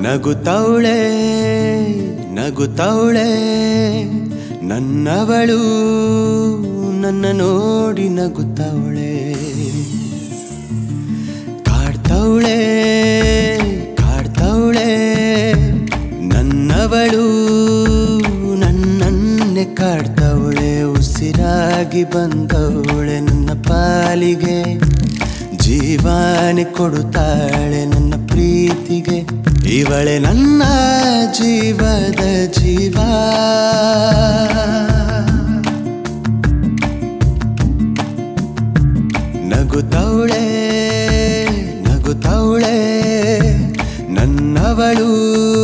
ನಗುತ್ತವಳೆ ನಗುತ್ತವಳೆ ನನ್ನವಳು ನನ್ನ ನೋಡಿ ನಗುತ್ತವಳೆ ಕಾಡ್ತವಳೆ ಕಾಡ್ತವಳೆ ನನ್ನವಳು ನನ್ನನ್ನೇ ಕಾಡ್ತವಳೆ ಉಸಿರಾಗಿ ಬಂದವಳೆ ನನ್ನ ಪಾಲಿಗೆ ಜೀವಾನೆ ಕೊಡುತ್ತಾಳೆ ನನ್ನ ಪ್ರೀತಿಗೆ ಇವಳೆ ನನ್ನ ಜೀವದ ಜೀವ ನಗುತ್ತವಳೆ ನಗುತ್ತವಳೆ ನನ್ನವಳು